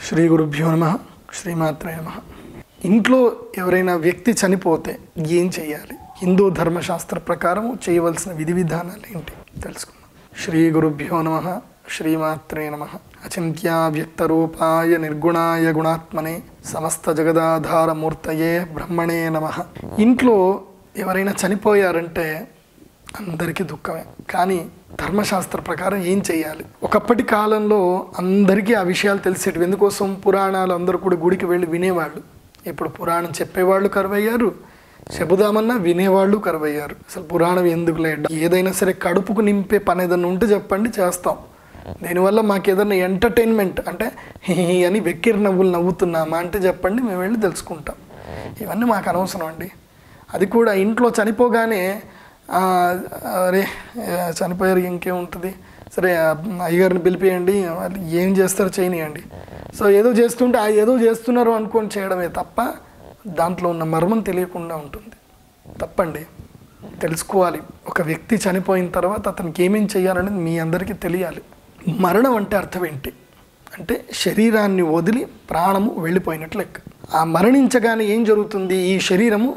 శ్రీ గురుభ్యో నమ శ్రీమాత్రే నమ ఇంట్లో ఎవరైనా వ్యక్తి చనిపోతే ఏం చేయాలి హిందూ ధర్మశాస్త్ర ప్రకారం చేయవలసిన విధి విధానాలు ఏంటి తెలుసుకుందాం శ్రీ గురుభ్యో నమ శ్రీమాత్రే నమ అచింత్య వ్యక్తరూపాయ నిర్గుణాయ గుణాత్మనే సమస్త జగదాధారమూర్తయే బ్రహ్మణే నమ ఇంట్లో ఎవరైనా చనిపోయారంటే అందరికీ దుఃఖమే కానీ ధర్మశాస్త్ర ప్రకారం ఏం చేయాలి ఒకప్పటి కాలంలో అందరికీ ఆ విషయాలు తెలిసేటివి ఎందుకోసం పురాణాలు అందరూ కూడా గుడికి వెళ్ళి వినేవాళ్ళు ఇప్పుడు పురాణం చెప్పేవాళ్ళు కరువయ్యారు చెబుదామన్నా వినేవాళ్ళు కరువయ్యారు అసలు పురాణం ఎందుకు లేదు ఏదైనా సరే కడుపుకు నింపే పని ఏదైనా ఉంటే చెప్పండి చేస్తాం దీనివల్ల మాకు ఏదైనా ఎంటర్టైన్మెంట్ అంటే హీ హీ అని వెక్కిరి నవ్వులు నవ్వుతున్నామా అంటే చెప్పండి మేము వెళ్ళి తెలుసుకుంటాం ఇవన్నీ మాకు అనవసరం అండి అది కూడా ఇంట్లో చనిపోగానే ఆ, అరే ఆ, చనిపోయారు ఇంకేముంటుంది సరే ఆ, అయ్యగారిని పిలిపియండి వాళ్ళు ఏం చేస్తారో చేయనియండి సో ఏదో చేస్తుంటే ఆ ఏదో చేస్తున్నారు అనుకొని చేయడమే తప్ప దాంట్లో ఉన్న మర్మం తెలియకుండా ఉంటుంది తప్పండి తెలుసుకోవాలి ఒక వ్యక్తి చనిపోయిన తర్వాత అతనికి ఏమేం చేయాలనేది మీ అందరికీ తెలియాలి మరణం అంటే అర్థం ఏంటి అంటే శరీరాన్ని వదిలి ప్రాణము వెళ్ళిపోయినట్లు లెక్క ఆ మరణించగానే ఏం జరుగుతుంది ఈ శరీరము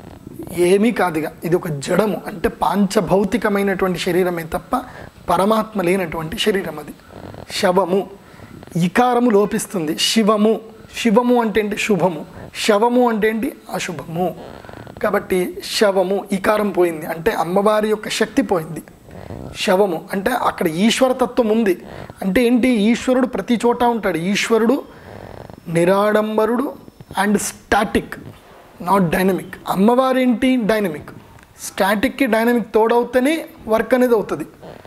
ఏమీ కాదుగా ఇది ఒక జడము అంటే పాంచభౌతికమైనటువంటి శరీరమే తప్ప పరమాత్మ లేనటువంటి శరీరం అది శవము ఇకారము లోపిస్తుంది శివము శివము అంటే ఏంటి శుభము శవము అంటే ఏంటి అశుభము కాబట్టి శవము ఇకారం పోయింది అంటే అమ్మవారి యొక్క శక్తి పోయింది శవము అంటే అక్కడ ఈశ్వరతత్వం ఉంది అంటే ఏంటి ఈశ్వరుడు ప్రతి చోట ఉంటాడు ఈశ్వరుడు నిరాడంబరుడు అండ్ స్టాటిక్ నాట్ డైనమిక్ అమ్మవారు ఏంటి డైనమిక్ స్టాటిక్కి డైనమిక్ తోడవుతేనే వర్క్ అనేది అవుతుంది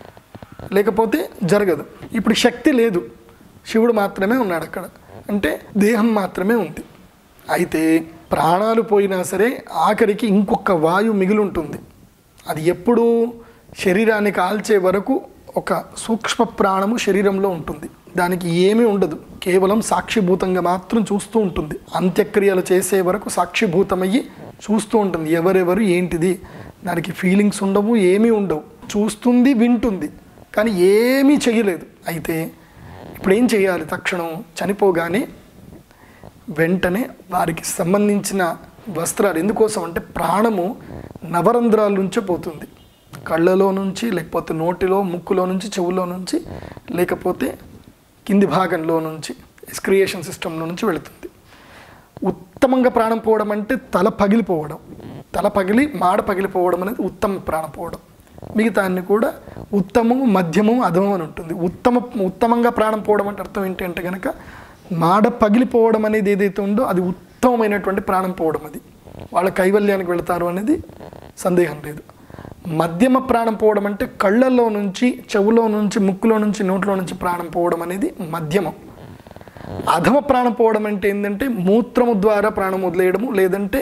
లేకపోతే జరగదు ఇప్పుడు శక్తి లేదు శివుడు మాత్రమే ఉన్నాడు అక్కడ అంటే దేహం మాత్రమే ఉంది అయితే ప్రాణాలు పోయినా సరే ఆఖరికి ఇంకొక వాయువు మిగిలి ఉంటుంది అది ఎప్పుడు శరీరాన్ని కాల్చే వరకు ఒక సూక్ష్మ ప్రాణము శరీరంలో ఉంటుంది దానికి ఏమీ ఉండదు కేవలం సాక్షిభూతంగా మాత్రం చూస్తూ ఉంటుంది అంత్యక్రియలు చేసే వరకు సాక్షిభూతమయ్యి చూస్తూ ఉంటుంది ఎవరెవరు ఏంటిది దానికి ఫీలింగ్స్ ఉండవు ఏమీ ఉండవు చూస్తుంది వింటుంది కానీ ఏమీ చేయలేదు అయితే ఇప్పుడు ఏం చేయాలి తక్షణం చనిపోగానే వెంటనే వారికి సంబంధించిన వస్త్రాలు ఎందుకోసం అంటే ప్రాణము నవరంధ్రాల నుంచే పోతుంది కళ్ళలో నుంచి లేకపోతే నోటిలో ముక్కులో నుంచి చెవులో నుంచి లేకపోతే కింది భాగంలో నుంచి ఎస్క్రియేషన్ సిస్టంలో నుంచి వెళుతుంది ఉత్తమంగా ప్రాణం పోవడం అంటే తల పగిలిపోవడం తల పగిలి మాడ పగిలిపోవడం అనేది ఉత్తమ ప్రాణం పోవడం మిగతా అన్ని కూడా ఉత్తమము మధ్యమము అధమం అని ఉంటుంది ఉత్తమ ఉత్తమంగా ప్రాణం పోవడం అంటే అర్థం ఏంటి అంటే కనుక మాడ పగిలిపోవడం అనేది ఏదైతే ఉందో అది ఉత్తమమైనటువంటి ప్రాణం పోవడం అది వాళ్ళ కైవల్యానికి వెళతారు అనేది సందేహం లేదు మధ్యమ ప్రాణం పోవడం అంటే కళ్ళల్లో నుంచి చెవులో నుంచి ముక్కులో నుంచి నోట్లో నుంచి ప్రాణం పోవడం అనేది మధ్యమం అధమ ప్రాణం పోవడం అంటే ఏంటంటే మూత్రము ద్వారా ప్రాణం వదిలేయడము లేదంటే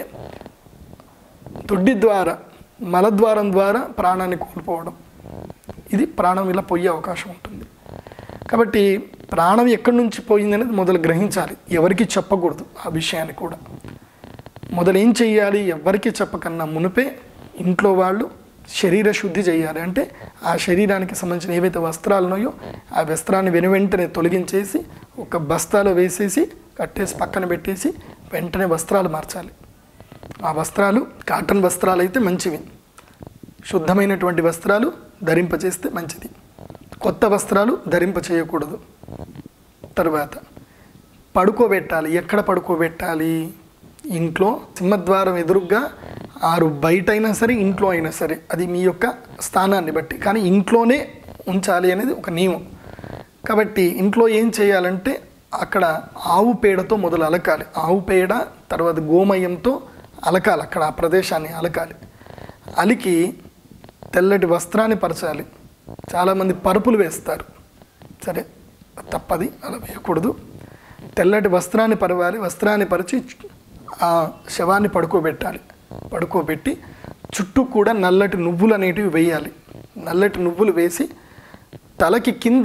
తొడ్డి ద్వారా మలద్వారం ద్వారా ప్రాణాన్ని కోల్పోవడం ఇది ప్రాణం ఇలా పోయే అవకాశం ఉంటుంది కాబట్టి ప్రాణం ఎక్కడి నుంచి పోయిందనేది మొదలు గ్రహించాలి ఎవరికి చెప్పకూడదు ఆ విషయాన్ని కూడా మొదలు ఏం చెయ్యాలి ఎవరికి చెప్పకన్నా మునిపే ఇంట్లో వాళ్ళు శరీర శుద్ధి చేయాలి అంటే ఆ శరీరానికి సంబంధించిన ఏవైతే వస్త్రాలు ఉన్నాయో ఆ వస్త్రాన్ని వెను వెంటనే తొలగించేసి ఒక బస్తాలో వేసేసి కట్టేసి పక్కన పెట్టేసి వెంటనే వస్త్రాలు మార్చాలి ఆ వస్త్రాలు కాటన్ వస్త్రాలు అయితే మంచివి శుద్ధమైనటువంటి వస్త్రాలు ధరింపచేస్తే మంచిది కొత్త వస్త్రాలు ధరింప చేయకూడదు తర్వాత పడుకోబెట్టాలి ఎక్కడ పడుకోబెట్టాలి ఇంట్లో సింహద్వారం ఎదురుగ్గా ఆరు బయట అయినా సరే ఇంట్లో అయినా సరే అది మీ యొక్క స్థానాన్ని బట్టి కానీ ఇంట్లోనే ఉంచాలి అనేది ఒక నియమం కాబట్టి ఇంట్లో ఏం చేయాలంటే అక్కడ ఆవు పేడతో మొదలు అలకాలి ఆవు పేడ తర్వాత గోమయంతో అలకాలి అక్కడ ఆ ప్రదేశాన్ని అలకాలి అలికి తెల్లటి వస్త్రాన్ని పరచాలి చాలామంది పరుపులు వేస్తారు సరే తప్పది అలా వేయకూడదు తెల్లటి వస్త్రాన్ని పరవాలి వస్త్రాన్ని పరిచి ఆ శవాన్ని పడుకోబెట్టాలి పడుకోబెట్టి చుట్టూ కూడా నల్లటి నువ్వులు అనేటివి వేయాలి నల్లటి నువ్వులు వేసి తలకి కింద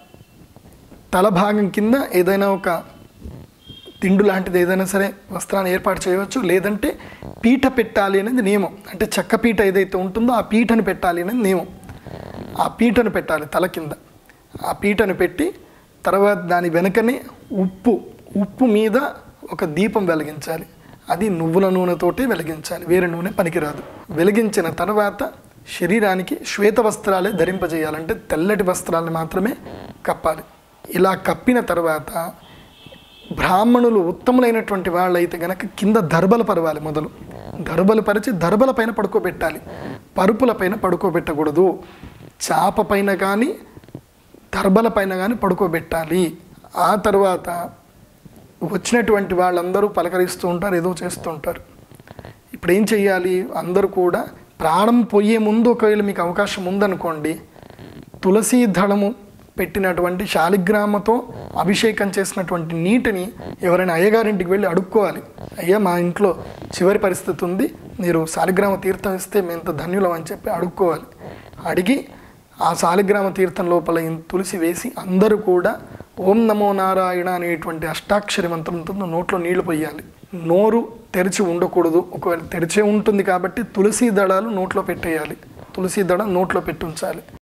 తల భాగం కింద ఏదైనా ఒక తిండు లాంటిది ఏదైనా సరే వస్త్రాన్ని ఏర్పాటు చేయవచ్చు లేదంటే పీట పెట్టాలి అనేది నియమం అంటే చెక్క పీట ఏదైతే ఉంటుందో ఆ పీటను పెట్టాలి అనేది నియమం ఆ పీటను పెట్టాలి తల కింద ఆ పీటను పెట్టి తర్వాత దాని వెనకనే ఉప్పు ఉప్పు మీద ఒక దీపం వెలిగించాలి అది నువ్వుల నూనెతోటి వెలిగించాలి వేరే నూనె పనికిరాదు వెలిగించిన తర్వాత శరీరానికి శ్వేత వస్త్రాలే ధరింపజేయాలంటే తెల్లటి వస్త్రాలను మాత్రమే కప్పాలి ఇలా కప్పిన తర్వాత బ్రాహ్మణులు ఉత్తములైనటువంటి వాళ్ళైతే గనక కింద దర్బలు పరవాలి మొదలు దర్బలు పరిచి దర్బల పైన పడుకోబెట్టాలి పరుపుల పైన పడుకోబెట్టకూడదు చాప పైన కానీ దర్బల పైన కానీ పడుకోబెట్టాలి ఆ తర్వాత వచ్చినటువంటి వాళ్ళందరూ పలకరిస్తూ ఉంటారు ఏదో చేస్తూ ఉంటారు ఇప్పుడు ఏం చెయ్యాలి అందరూ కూడా ప్రాణం పోయే ముందు ఒకవేళ మీకు అవకాశం ఉందనుకోండి తులసి దళము పెట్టినటువంటి శాలిగ్రామతో అభిషేకం చేసినటువంటి నీటిని ఎవరైనా అయ్యగారింటికి వెళ్ళి అడుక్కోవాలి అయ్యా మా ఇంట్లో చివరి పరిస్థితి ఉంది మీరు శాలిగ్రామ తీర్థం ఇస్తే మేము ఇంత ధన్యులం అని చెప్పి అడుక్కోవాలి అడిగి ఆ శాలిగ్రామ తీర్థం లోపల ఈ తులసి వేసి అందరూ కూడా ఓం నమో నారాయణ అనేటువంటి అష్టాక్షరి మంత్రంతో నోట్లో నీళ్లు పోయాలి నోరు తెరిచి ఉండకూడదు ఒకవేళ తెరిచే ఉంటుంది కాబట్టి తులసి దళాలు నోట్లో పెట్టేయాలి తులసి దళం నోట్లో పెట్టి ఉంచాలి